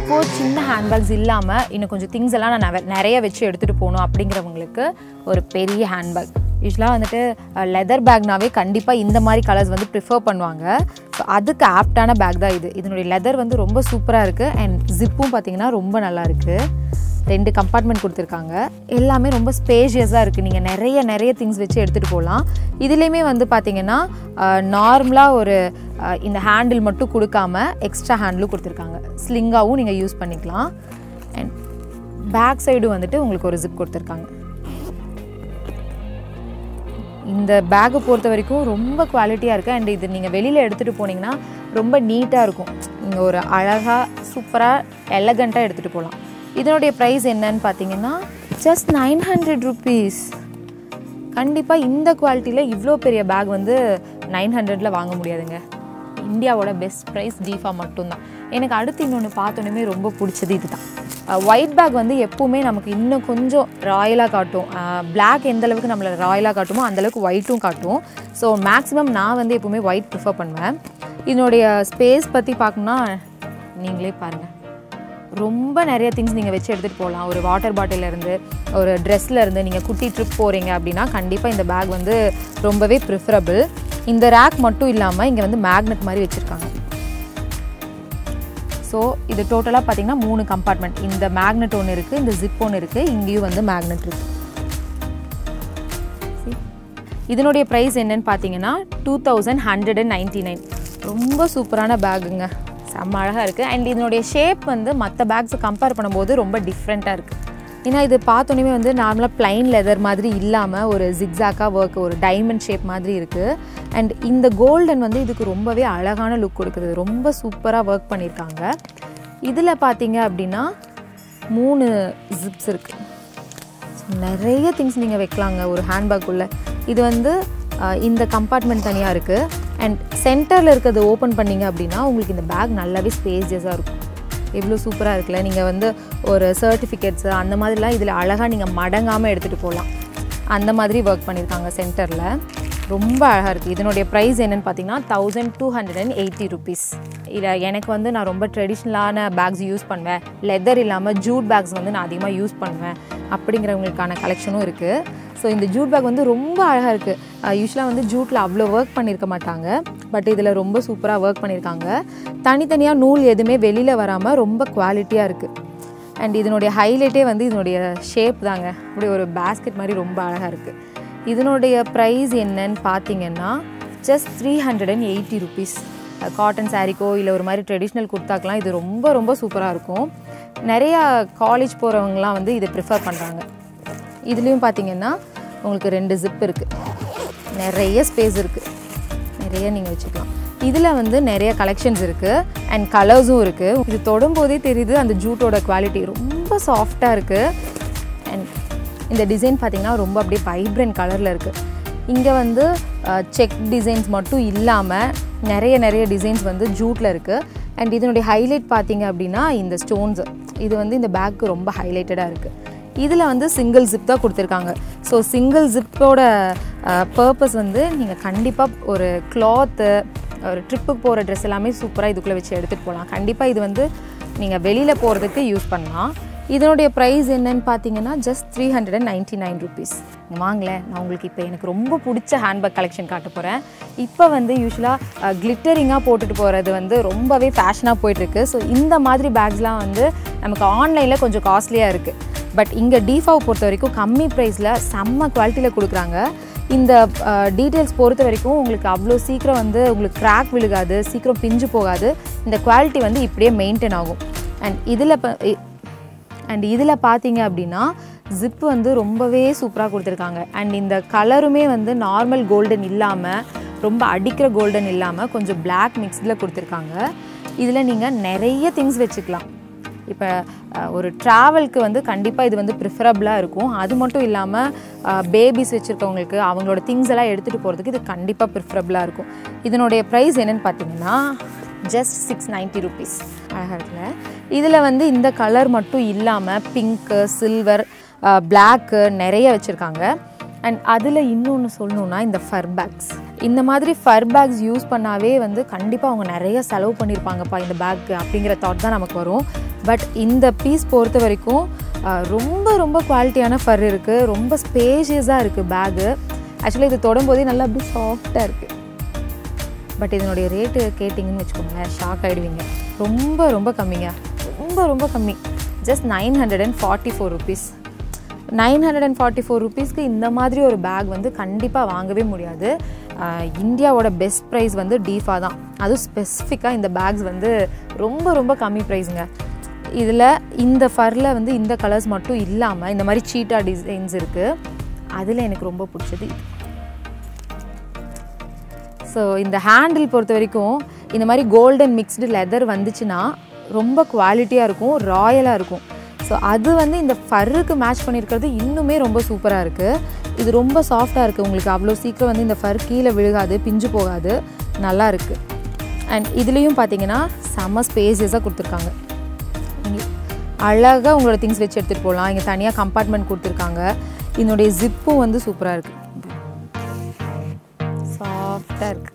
இப்போது சின்ன ஹேண்ட்பேக்ஸ் இல்லாமல் இன்னும் கொஞ்சம் திங்ஸ் எல்லாம் நான் நெ- நிறைய வச்சு எடுத்துகிட்டு போகணும் அப்படிங்கிறவங்களுக்கு ஒரு பெரிய ஹேண்ட்பேக் யூஸ்வலாக வந்துட்டு லெதர் பேக்னாவே கண்டிப்பாக இந்த மாதிரி கலர்ஸ் வந்து ப்ரிஃபர் பண்ணுவாங்க ஸோ அதுக்கு ஆப்டான பேக் தான் இது இதனுடைய லெதர் வந்து ரொம்ப சூப்பராக இருக்குது அண்ட் ஜிப்பும் பார்த்தீங்கன்னா ரொம்ப நல்லா இருக்குது ரெண்டு கம்பார்ட்மெண்ட் கொடுத்துருக்காங்க எல்லாமே ரொம்ப ஸ்பேஷியஸாக இருக்குது நீங்கள் நிறைய நிறைய திங்ஸ் வச்சு எடுத்துகிட்டு போகலாம் இதுலேயுமே வந்து பார்த்தீங்கன்னா நார்மலாக ஒரு அஹ், இந்த ஹேண்டில் மட்டும் கொடுக்காம எக்ஸ்ட்ரா ஹேண்டிலும் கொடுத்துருக்காங்க ஸ்லிங்காகவும் நீங்கள் யூஸ் பண்ணிக்கலாம் அண்ட் பேக் சைடு வந்துட்டு உங்களுக்கு ஒரு ஜிப் கொடுத்துருக்காங்க இந்த பேக்கை பொறுத்த வரைக்கும் ரொம்ப குவாலிட்டியாக இருக்குது அண்ட் இது நீங்கள் வெளியில் எடுத்துகிட்டு போனீங்கன்னா ரொம்ப நீட்டாக இருக்கும் நீங்கள் ஒரு அழகாக சூப்பராக எலகண்ட்டாக எடுத்துகிட்டு போகலாம் இதனுடைய ப்ரைஸ் என்னன்னு பார்த்தீங்கன்னா ஜஸ்ட் நைன் ஹண்ட்ரட் ருபீஸ் கண்டிப்பாக இந்த குவாலிட்டியில் இவ்வளோ பெரிய பேக் வந்து நைன் ஹண்ட்ரடில் வாங்க முடியாதுங்க இந்தியாவோட பெஸ்ட் ப்ரைஸ் டீஃபா மட்டும்தான் எனக்கு அடுத்து இன்னொன்று பார்த்தோன்னே ரொம்ப பிடிச்சது இதுதான் ஒயிட் பேக் வந்து எப்போவுமே நமக்கு இன்னும் கொஞ்சம் ராயலாக காட்டும் பிளாக் எந்த அளவுக்கு நம்மளை ராயலாக காட்டுமோ அந்த அளவுக்கு ஒயிட்டும் காட்டும் ஸோ மேக்ஸிமம் நான் வந்து எப்போவுமே ஒயிட் ப்ரிஃபர் பண்ணுவேன் இதனுடைய ஸ்பேஸ் பற்றி பார்க்கணுன்னா நீங்களே பாருங்கள் ரொம்ப நிறைய திங்ஸ் நீங்கள் வச்சு எடுத்துகிட்டு போகலாம் ஒரு வாட்டர் பாட்டிலேருந்து ஒரு ட்ரெஸ்ல இருந்து நீங்கள் குட்டி ட்ரிப் போகிறீங்க அப்படின்னா கண்டிப்பாக இந்த பேக் வந்து ரொம்பவே ப்ரிஃபரபிள் இந்த ரேக் மட்டும் இல்லாமல் இங்கே வந்து மேக்னெட் மாதிரி வச்சுருக்காங்க ஸோ இது டோட்டலாக பார்த்தீங்கன்னா மூணு கம்பார்ட்மெண்ட் இந்த மேக்னெட் ஒன்று இருக்குது இந்த ஜிப் ஒன்று இருக்குது இங்கேயும் வந்து மேக்னெட் இருக்குது இதனுடைய ப்ரைஸ் என்னன்னு பார்த்தீங்கன்னா two thousand hundred and ninety nine ரொம்ப சூப்பரான பேக்குங்க செம்ம அழகாக இருக்குது அண்ட் இதனுடைய ஷேப் வந்து மற்ற பேக்ஸை கம்பேர் பண்ணும்போது ரொம்ப டிஃப்ரெண்ட்டாக இருக்குது ஏன்னா இது பார்த்தோன்னே வந்து நார்மலாக plain லெதர் மாதிரி இல்லாமல் ஒரு ஜிக்ஸாக்காக ஒர்க் ஒரு டைமண்ட் ஷேப் மாதிரி இருக்குது அண்ட் இந்த கோல்டன் வந்து இதுக்கு ரொம்பவே அழகான லுக் கொடுக்குது ரொம்ப சூப்பராக ஒர்க் பண்ணியிருக்காங்க இதில் பார்த்தீங்க அப்படின்னா மூணு ஜிப்ஸ் இருக்குது நிறைய திங்ஸ் நீங்கள் வைக்கலாங்க ஒரு ஹேண்ட்பேக்குள்ளே இது வந்து அஹ், இந்த கம்பார்ட்மெண்ட் தனியாக இருக்குது அண்ட் சென்டரில் இருக்கிறது ஓப்பன் பண்ணீங்க அப்படின்னா உங்களுக்கு இந்த பேக் நல்லாவே ஸ்பேசியஸாக இருக்கும் எவ்வளோ சூப்பராக இருக்குல்ல நீங்கள் வந்து ஒரு சர்டிஃபிகேட்ஸு அந்த மாதிரிலாம் இதில் அழகாக நீங்கள் மடங்காமல் எடுத்துகிட்டு போகலாம் அந்த மாதிரி ஒர்க் பண்ணியிருக்காங்க சென்டரில் ரொம்ப அழகாக இருக்குது இதனுடைய ப்ரைஸ் என்னன்னு பார்த்தீங்கன்னா thousand two hundred and eighty rupees இல்லை எனக்கு வந்து நான் ரொம்ப ட்ரெடிஷ்னலான பேக்ஸ் யூஸ் பண்ணுவேன் லெதர் இல்லாமல் ஜூட் பேக்ஸ் வந்து நான் அதிகமாக யூஸ் பண்ணுவேன் அப்படிங்கிறவங்களுக்கான கலெக்ஷனும் இருக்குது ஸோ இந்த ஜூட் பேக் வந்து ரொம்ப அழகாக இருக்குது யூஸ்வலாக வந்து ஜூட்டில் அவ்வளோ ஒர்க் பண்ணியிருக்க மாட்டாங்க பட் இதில் ரொம்ப சூப்பராக ஒர்க் பண்ணியிருக்காங்க தனித்தனியாக நூல் எதுவுமே வெளியில் வராமல் ரொம்ப குவாலிட்டியாக இருக்குது அண்ட் இதனுடைய ஹைலைட்டே வந்து இதனுடைய ஷேப் தாங்க இப்படி ஒரு பேஸ்கெட் மாதிரி ரொம்ப அழகாக இருக்குது இதனுடைய ப்ரைஸ் என்னன்னு பார்த்தீங்கன்னா just three hundred and eighty rupees cotton சாரீக்கோ இல்லை ஒரு மாதிரி ட்ரெடிஷ்னல் குர்த்தாக்கெலாம் இது ரொம்ப ரொம்ப சூப்பராக இருக்கும் நிறையா காலேஜ் போகிறவங்கலாம் வந்து இதை ப்ரிஃபர் பண்ணுறாங்க இதுலேயும் பார்த்தீங்கன்னா உங்களுக்கு ரெண்டு ஜிப் இருக்குது நிறைய ஸ்பேஸ் இருக்குது நிறைய நீங்கள் வச்சுக்கலாம் இதில் வந்து நிறைய கலெக்ஷன்ஸ் இருக்குது அண்ட் கலர்ஸும் இருக்குது இது தொடும்போதே தெரியுது அந்த ஜூட்டோட குவாலிட்டி ரொம்ப சாஃப்டாக இருக்குது அண்ட் இந்த டிசைன் பார்த்தீங்கன்னா ரொம்ப அப்படியே வைப்ரண்ட் கலரில் இருக்குது இங்கே வந்து செக் டிசைன்ஸ் மட்டும் இல்லாமல் நிறைய நிறைய டிசைன்ஸ் வந்து ஜூட்டில் இருக்குது அண்ட் இதனுடைய ஹைலைட் பார்த்தீங்க அப்படின்னா இந்த ஸ்டோன்ஸ் இது வந்து இந்த பேக்கு ரொம்ப ஹைலைட்டடாக இருக்குது இதில் வந்து சிங்கிள் ஜிப் தான் கொடுத்துருக்காங்க ஸோ சிங்கிள் ஜிப்போட பர்பஸ் வந்து நீங்கள் கண்டிப்பாக ஒரு கிளாத்து ஒரு ட்ரிப்புக்கு போகிற ட்ரெஸ் எல்லாமே சூப்பராக இதுக்குள்ளே வச்சு எடுத்துகிட்டு போகலாம் கண்டிப்பாக இது வந்து நீங்கள் வெளியில் போகிறதுக்கு யூஸ் பண்ணலாம் இதனுடைய ப்ரைஸ் என்னன்னு பார்த்தீங்கன்னா just three hundred and ninety nine rupees வாங்களேன் நான் உங்களுக்கு இப்போ எனக்கு ரொம்ப பிடிச்ச ஹேண்ட்பேக் கலெக்ஷன் காட்ட போகிறேன் இப்போ வந்து யூஸ்வலாக கிளிட்டரிங்காக போட்டுட்டு போகிறது வந்து ரொம்பவே ஃபேஷனாக போயிட்டுருக்கு ஸோ இந்த மாதிரி பேக்ஸ்லாம் வந்து நமக்கு ஆன்லைனில் கொஞ்சம் காஸ்ட்லியாக இருக்குது பட் இங்கே டிஃபாவை பொறுத்த வரைக்கும் கம்மி ப்ரைஸில் செம்ம குவாலிட்டியில் கொடுக்குறாங்க இந்த டீட்டெயில்ஸ் பொறுத்த வரைக்கும் உங்களுக்கு அவ்வளோ சீக்கிரம் வந்து உங்களுக்கு கிராக் விழுகாது சீக்கிரம் பிஞ்சு போகாது இந்த குவாலிட்டி வந்து இப்படியே மெயின்டைன் ஆகும் அண்ட் இதில் அண்ட் இதில் பார்த்தீங்க அப்படின்னா ஜிப் வந்து ரொம்பவே சூப்பராக கொடுத்துருக்காங்க அண்ட் இந்த கலருமே வந்து நார்மல் கோல்டன் இல்லாமல் ரொம்ப அடிக்கிற கோல்டன் இல்லாமல் கொஞ்சம் பிளாக் மிக்ஸ்டில் கொடுத்துருக்காங்க இதில் நீங்கள் நிறைய திங்ஸ் வச்சுக்கலாம் இப்போ ஒரு ட்ராவல்க்கு வந்து கண்டிப்பாக இது வந்து ப்ரிஃபரபிளாக இருக்கும் அது மட்டும் இல்லாமல் பேபிஸ் வச்சுருக்கவங்களுக்கு அவங்களோட திங்ஸ் எல்லாம் எடுத்துகிட்டு போகிறதுக்கு இது கண்டிப்பாக ப்ரிஃபரபிளாக இருக்கும் இதனுடைய ப்ரைஸ் என்னென்னு பார்த்தீங்கன்னா ஜஸ்ட் சிக்ஸ் நைன்ட்டி ருபீஸ் அழகாக இருக்குல்ல இதில் வந்து இந்த கலர் மட்டும் இல்லாமல் பிங்க்கு சில்வர் பிளாக்கு நிறைய வச்சுருக்காங்க அண்ட் அதில் இன்னொன்று சொல்லணுன்னா இந்த ஃபர் பேக்ஸ் இந்த மாதிரி ஃபர் பேக்ஸ் யூஸ் பண்ணாவே வந்து கண்டிப்பாக அவங்க நிறைய செலவு பண்ணியிருப்பாங்கப்பா இந்த பேக்கு அப்படிங்கிற தாட் தான் நமக்கு வரும் பட் இந்த பீஸ் பொறுத்த வரைக்கும் ஆஹ், ரொம்ப ரொம்ப குவாலிட்டியான ஃபர் இருக்குது ரொம்ப ஸ்பேஷியஸாக இருக்குது பேகு ஆக்சுவலி இது தொடும்போதே நல்லா அப்படி சாஃப்டாக இருக்குது பட் இதனுடைய ரேட்டு கேட்டிங்கன்னு வச்சுக்கோங்களேன் ஷாக் ஆகிடுவீங்க ரொம்ப ரொம்ப கம்மிங்க ரொம்ப ரொம்ப கம்மி just nine hundred and forty four rupees nine hundred and forty four ருபீஸ்க்கு இந்த மாதிரி ஒரு பேக் வந்து கண்டிப்பாக வாங்கவே முடியாது ஆஹ் இந்தியாவோட பெஸ்ட் ப்ரைஸ் வந்து டீஃபா தான் அதுவும் ஸ்பெசிஃபிக்காக இந்த பேக்ஸ் வந்து ரொம்ப ரொம்ப கம்மி ப்ரைஸுங்க இதில் இந்த ஃபரில் வந்து இந்த கலர்ஸ் மட்டும் இல்லாமல் இந்த மாதிரி சீட்டா டிசைன்ஸ் இருக்குது அதில் எனக்கு ரொம்ப பிடிச்சது இது ஸோ இந்த ஹேண்டில் பொறுத்த வரைக்கும் இந்த மாதிரி கோல்டன் மிக்ஸ்டு லெதர் வந்துச்சுன்னா ரொம்ப குவாலிட்டியாக இருக்கும் ராயலாக இருக்கும் ஸோ அது வந்து இந்த ஃபர்ருக்கு மேட்ச் பண்ணியிருக்கிறது இன்னுமே ரொம்ப சூப்பராக இருக்குது இது ரொம்ப சாஃப்டாக இருக்குது உங்களுக்கு அவ்வளோ சீக்கிரம் வந்து இந்த ஃபர் கீழே விழுகாது பிஞ்சு போகாது நல்லா இருக்குது அண்ட் இதுலேயும் பார்த்தீங்கன்னா செம்ம ஸ்பேசியஸாக கொடுத்துருக்காங்க அழகாக உங்களோட திங்ஸ் வச்சு எடுத்துகிட்டு போகலாம் இங்கே தனியாக கம்பார்ட்மெண்ட் கொடுத்துருக்காங்க இதனுடைய ஜிப்பும் வந்து சூப்பராக இருக்குது சாஃப்டாக இருக்கு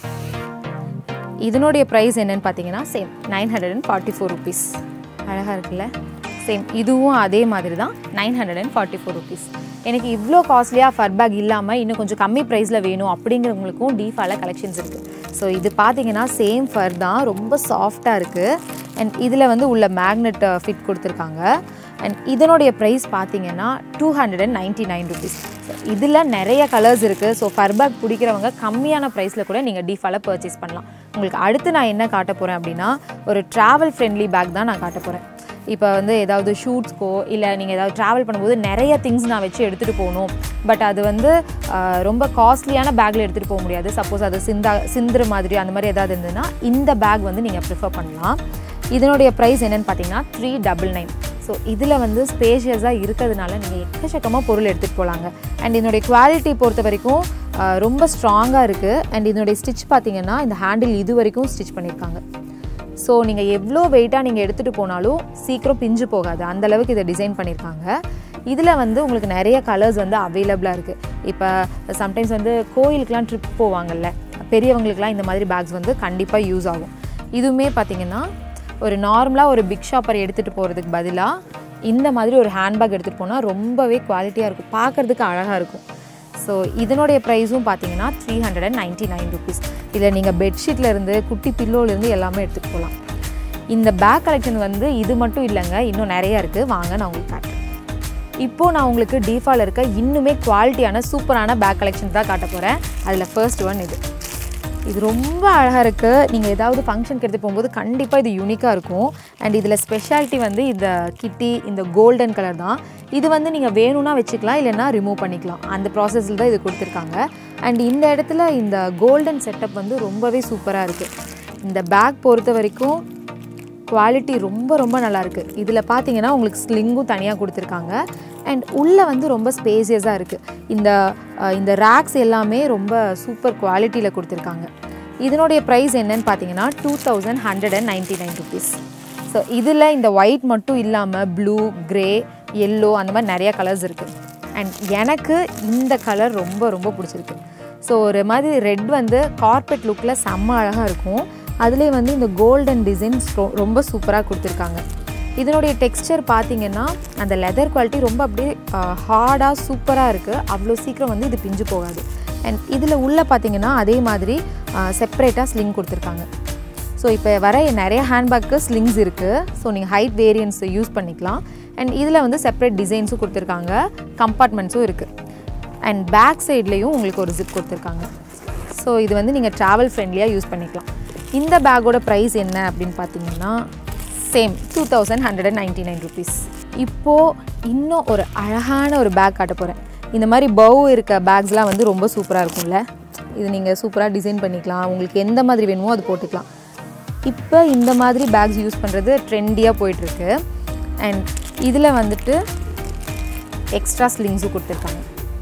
இதனுடைய ப்ரைஸ் என்னன்னு பார்த்தீங்கன்னா same nine hundred and forty four rupees அழகாக இருக்குல்ல சேம் இதுவும் அதே மாதிரி தான் nine hundred and forty four rupees எனக்கு இவ்வளோ காஸ்ட்லியாக ஃபர் பேக் இல்லாமல் இன்னும் கொஞ்சம் கம்மி ப்ரைஸில் வேணும் அப்படிங்கிறவங்களுக்கும் டீஃபால கலெக்ஷன்ஸ் இருக்குது ஸோ இது பார்த்தீங்கன்னா சேம் ஃபர் தான் ரொம்ப சாஃப்டாக இருக்குது அண்ட் இதில் வந்து உள்ள மேக்னெட் ஃபிட் கொடுத்துருக்காங்க அண்ட் இதனுடைய ப்ரைஸ் பார்த்தீங்கன்னா two hundred and ninety nine rupees இதில் நிறைய கலர்ஸ் இருக்குது ஸோ ஃபர் பேக் பிடிக்கிறவங்க கம்மியான ப்ரைஸில் கூட நீங்கள் டீஃபால பர்ச்சேஸ் பண்ணலாம் உங்களுக்கு அடுத்து நான் என்ன காட்ட போகிறேன் அப்படின்னா ஒரு ட்ராவல் ஃப்ரெண்ட்லி பேக் தான் நான் காட்ட போகிறேன் இப்போ வந்து ஏதாவது ஷூட்ஸ்க்கோ இல்லை நீங்கள் ஏதாவது ட்ராவல் பண்ணும்போது நிறைய திங்ஸ் நான் வச்சு எடுத்துகிட்டு போகணும் பட் அது வந்து ஆஹ், ரொம்ப காஸ்ட்லியான பேக்கில் எடுத்துகிட்டு போக முடியாது சப்போஸ் அது சிந்தா சிந்துற மாதிரி அந்த மாதிரி ஏதாவது இருந்ததுன்னா இந்த பேக் வந்து நீங்கள் ப்ரிஃபர் பண்ணலாம் இதனுடைய ப்ரைஸ் என்னன்னு பார்த்தீங்கன்னா த்ரீ டபுள் நைன் ஸோ இதில் வந்து ஸ்பேஷியஸாக இருக்கிறதுனால நீங்கள் எக்கச்சக்கமாக பொருள் எடுத்துகிட்டு போகலாங்க அண்ட் இதனுடைய குவாலிட்டி பொறுத்த வரைக்கும் ஆஹ், ரொம்ப ஸ்ட்ராங்காக இருக்குது அண்ட் இதனுடைய ஸ்டிச் பார்த்தீங்கன்னா இந்த ஹேண்டில் இது வரைக்கும் ஸ்டிச் பண்ணியிருக்காங்க ஸோ நீங்கள் எவ்வளோ வெயிட்டாக நீங்கள் எடுத்துகிட்டு போனாலும் சீக்கிரம் பிஞ்சு போகாது அந்த அளவுக்கு இதை டிசைன் பண்ணியிருக்காங்க இதில் வந்து உங்களுக்கு நிறைய கலர்ஸ் வந்து அவைலபிளாக இருக்குது இப்போ சம்டைம்ஸ் வந்து கோயிலுக்கெலாம் ட்ரிப் போவாங்கல்ல பெரியவங்களுக்குலாம் இந்த மாதிரி பேக்ஸ் வந்து கண்டிப்பாக யூஸ் ஆகும் இதுவுமே பார்த்தீங்கன்னா ஒரு நார்மலாக ஒரு பிக் ஷாப்பர் எடுத்துகிட்டு போகிறதுக்கு பதிலாக இந்த மாதிரி ஒரு ஹேண்ட்பேக் எடுத்துகிட்டு போனால் ரொம்பவே குவாலிட்டியாக இருக்கும் பார்க்குறதுக்கு அழகாக இருக்கும் ஸோ இதனுடைய ப்ரைஸும் பார்த்தீங்கன்னா three hundred and ninety nine rupees இதில் நீங்கள் பெட்ஷீட்லேருந்து குட்டி பில்லோலேருந்து எல்லாமே எடுத்துகிட்டு போகலாம் இந்த பேக் கலெக்ஷன் வந்து இது மட்டும் இல்லைங்க இன்னும் நிறைய இருக்குது வாங்க நான் உங்களுக்கு காட்டுறேன் இப்போது நான் உங்களுக்கு டீஃபால் இருக்க இன்னுமே குவாலிட்டியான சூப்பரான பேக் கலெக்ஷன் தான் காட்ட போகிறேன் அதில் ஃபர்ஸ்ட் ஒன் இது இது ரொம்ப அழகாக இருக்குது நீங்கள் ஏதாவது ஃபங்க்ஷனுக்கு எடுத்து போகும்போது கண்டிப்பாக இது யூனிக்காக இருக்கும் அண்ட் இதில் ஸ்பெஷாலிட்டி வந்து இந்த கிட்டி இந்த கோல்டன் கலர் தான் இது வந்து நீங்கள் வேணும்னா வச்சுக்கலாம் இல்லைன்னா ரிமூவ் பண்ணிக்கலாம் அந்த ப்ராசஸில் தான் இது கொடுத்துருக்காங்க அண்ட் இந்த இடத்துல இந்த கோல்டன் செட்டப் வந்து ரொம்பவே சூப்பராக இருக்குது இந்த பேக் பொறுத்த வரைக்கும் குவாலிட்டி ரொம்ப ரொம்ப நல்லா இருக்கு இதில் பார்த்தீங்கன்னா உங்களுக்கு ஸ்லிங்கும் தனியாக கொடுத்துருக்காங்க அண்ட் உள்ளே வந்து ரொம்ப ஸ்பேசியஸாக இருக்குது இந்த அஹ், இந்த ரேக்ஸ் எல்லாமே ரொம்ப சூப்பர் குவாலிட்டியில் கொடுத்துருக்காங்க இதனுடைய ப்ரைஸ் என்னன்னு பார்த்தீங்கன்னா two thousand hundred and ninety nine rupees so இதில் இந்த ஒயிட் மட்டும் இல்லாமல் ப்ளூ கிரே எல்லோ அந்த மாதிரி நிறைய கலர்ஸ் இருக்குது அண்ட் எனக்கு இந்த கலர் ரொம்ப ரொம்ப பிடிச்சிருக்கு ஸோ ஒரு மாதிரி ரெட் வந்து கார்பெட் லுக்கில் செம்ம அழகாக இருக்கும் அதுலேயே வந்து இந்த கோல்டன் டிசைன்ஸ் ரொம்ப சூப்பராக கொடுத்துருக்காங்க இதனுடைய டெக்ஸ்சர் பார்த்தீங்கன்னா அந்த லெதர் குவாலிட்டி ரொம்ப அப்படியே ஹார்டாக சூப்பராக இருக்குது அவ்வளோ சீக்கிரம் வந்து இது பிஞ்சு போகாது அண்ட் இதில் உள்ள பார்த்தீங்கன்னா அதே மாதிரி செப்பரேட்டாக ஸ்லிங் கொடுத்துருக்காங்க ஸோ இப்போ வர நிறைய ஹேண்ட்பேக்கு ஸ்லிங்ஸ் இருக்குது ஸோ நீங்கள் ஹைட் வேரியன்ஸ் யூஸ் பண்ணிக்கலாம் அண்ட் இதில் வந்து செப்பரேட் டிசைன்ஸும் கொடுத்துருக்காங்க கம்பார்ட்மெண்ட்ஸும் இருக்குது அண்ட் பேக் சைட்லேயும் உங்களுக்கு ஒரு ஜிப் கொடுத்துருக்காங்க ஸோ இது வந்து நீங்கள் ட்ராவல் ஃப்ரெண்ட்லியாக யூஸ் பண்ணிக்கலாம் இந்த பேக்கோட ப்ரைஸ் என்ன அப்படின்னு பார்த்தீங்கன்னா same two thousand hundred and ninety nine rupees இப்போது இன்னும் ஒரு அழகான ஒரு பேக் காட்ட போகிறேன் இந்த மாதிரி பவு இருக்க பேக்ஸ்லாம் வந்து ரொம்ப சூப்பராக இருக்கும்ல இது நீங்கள் சூப்பராக டிசைன் பண்ணிக்கலாம் உங்களுக்கு எந்த மாதிரி வேணுமோ அது போட்டுக்கலாம் இப்போ இந்த மாதிரி பேக்ஸ் யூஸ் பண்ணுறது ட்ரெண்டியாக போயிட்டுருக்கு அண்ட் இதில் வந்துட்டு எக்ஸ்ட்ரா ஸ்லிங்ஸும் கொடுத்துருக்காங்க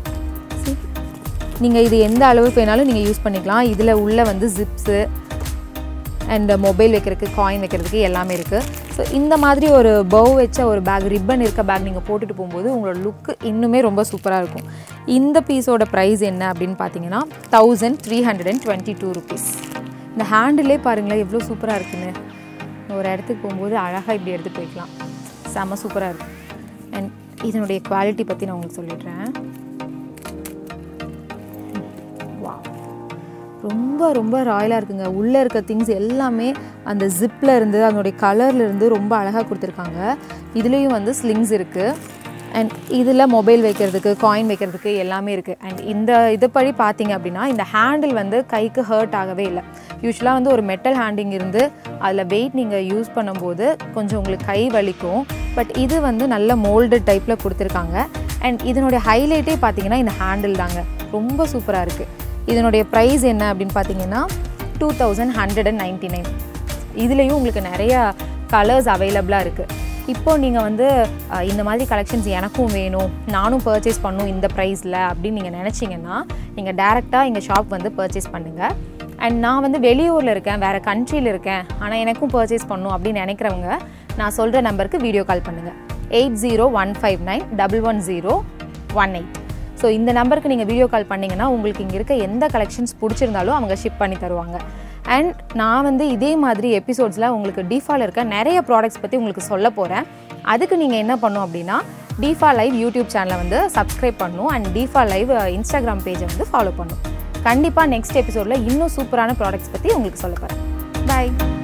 நீங்கள் இது எந்த அளவுக்கு வேணாலும் நீங்கள் யூஸ் பண்ணிக்கலாம் இதில் உள்ள வந்து ஜிப்ஸு அண்ட் மொபைல் வைக்கிறதுக்கு காயின் வைக்கிறதுக்கு எல்லாமே இருக்குது ஸோ இந்த மாதிரி ஒரு பவ் வச்ச ஒரு பேக் ரிப்பன் இருக்க பேக் நீங்கள் போட்டுட்டு போகும்போது உங்களோட லுக்கு இன்னுமே ரொம்ப சூப்பராக இருக்கும் இந்த பீஸோட ப்ரைஸ் என்ன அப்படின்னு பார்த்தீங்கன்னா thousand three hundred and twenty two rupees இந்த ஹேண்டிலே பாருங்களேன் எவ்வளோ சூப்பராக இருக்குன்னு ஒரு இடத்துக்கு போகும்போது அழகாக இப்படி எடுத்து போய்க்கலாம் செம்ம சூப்பராக இருக்கும் அண்ட் இதனுடைய குவாலிட்டி பற்றி நான் உங்களுக்கு சொல்லிடுறேன் Wow. ரொம்ப ரொம்ப ராயலாக இருக்குங்க உள்ளே இருக்க திங்ஸ் எல்லாமே அந்த ஜிப்பில் இருந்து அதனுடைய கலர்ல இருந்து ரொம்ப அழகாக கொடுத்துருக்காங்க இதுலேயும் வந்து ஸ்லிங்ஸ் இருக்குது அண்ட் இதில் மொபைல் வைக்கிறதுக்கு காயின் வைக்கிறதுக்கு எல்லாமே இருக்குது அண்ட் இந்த இதுபடி பார்த்தீங்க அப்படின்னா இந்த ஹேண்டில் வந்து கைக்கு ஹர்ட் ஆகவே இல்லை யூஸ்வலாக வந்து ஒரு மெட்டல் ஹேண்டிங் இருந்து அதில் வெயிட் நீங்கள் யூஸ் பண்ணும்போது கொஞ்சம் உங்களுக்கு கை வலிக்கும் பட் இது வந்து நல்ல மோல்டு டைப்பில் கொடுத்துருக்காங்க அண்ட் இதனுடைய ஹைலைட்டே பார்த்தீங்கன்னா இந்த ஹேண்டில் தாங்க ரொம்ப சூப்பராக இருக்குது இதனுடைய ப்ரைஸ் என்ன அப்படின்னு பார்த்தீங்கன்னா two thousand hundred and ninety nine இதுலேயும் உங்களுக்கு நிறைய கலர்ஸ் அவைலபிளாக இருக்குது இப்போ நீங்கள் வந்து அஹ், இந்த மாதிரி கலெக்ஷன்ஸ் எனக்கும் வேணும் நானும் பர்ச்சேஸ் பண்ணும் இந்த ப்ரைஸில் அப்படின்னு நீங்கள் நினச்சிங்கன்னா நீங்கள் டேரெக்டாக எங்கள் ஷாப் வந்து பர்ச்சேஸ் பண்ணுங்கள் அண்ட் நான் வந்து வெளியூரில் இருக்கேன் வேறு கண்ட்ரியில் இருக்கேன் ஆனால் எனக்கும் பர்ச்சேஸ் பண்ணும் அப்படின்னு நினைக்கிறவங்க நான் சொல்கிற நம்பருக்கு வீடியோ கால் பண்ணுங்கள் eight zero one five nine double one zero one eight so இந்த நம்பருக்கு நீங்கள் வீடியோ கால் பண்ணிங்கன்னா உங்களுக்கு இங்கே இருக்க எந்த கலெக்ஷன்ஸ் பிடிச்சிருந்தாலும் அவங்க ஷிப் பண்ணி தருவாங்க அண்ட் நான் வந்து இதே மாதிரி எபிசோட்ஸில் உங்களுக்கு டிஃபால் இருக்க நிறைய ப்ராடக்ட்ஸ் பற்றி உங்களுக்கு சொல்ல போகிறேன் அதுக்கு நீங்கள் என்ன பண்ணும் அப்படின்னா டிஃபா லைவ் யூடியூப் சேனலை வந்து சப்ஸ்கிரைப் பண்ணும் அண்ட் டிஃபா லைவ் இன்ஸ்டாகிராம் பேஜை வந்து ஃபாலோ பண்ணும் கண்டிப்பாக நெக்ஸ்ட் எபிசோடில் இன்னும் சூப்பரான ப்ராடக்ட்ஸ் பற்றி உங்களுக்கு சொல்ல போகிறேன் பாய்